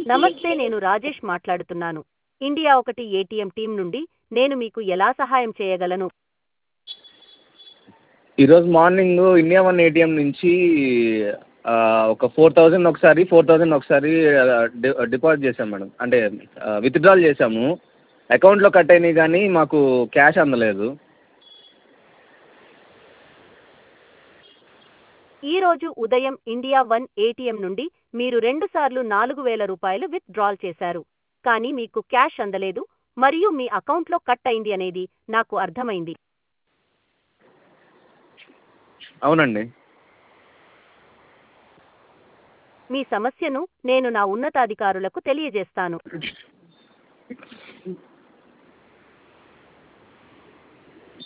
నమస్తే నేను రాజేష్ మాట్లాడుతున్నాను ఇండియా ఒకటి ఏటీఎం టీం నుండి నేను మీకు ఎలా సహాయం చేయగలను ఈరోజు మార్నింగ్ ఇండియా వన్ ఏటీఎం నుంచి ఆ, ఒక ఫోర్ థౌజండ్ ఒకసారి ఫోర్ థౌజండ్ ఒకసారి డి డిపాజిట్ చేసాం మేడం అంటే విత్డ్రాల్ చేసాము అకౌంట్లో కట్ అయినాయి కానీ మాకు క్యాష్ అందలేదు ఈ రోజు ఉదయం ఇండియా వన్ ఏటీఎం నుండి మీరు రెండుసార్లు నాలుగు వేల రూపాయలు విత్ డ్రాల్ చేశారు కానీ మీకు క్యాష్ అందలేదు మరియు మీ అకౌంట్లో కట్ అయింది అనేది నాకు అర్థమైంది అవునండి మీ సమస్యను నేను నా ఉన్నతాధికారులకు తెలియజేస్తాను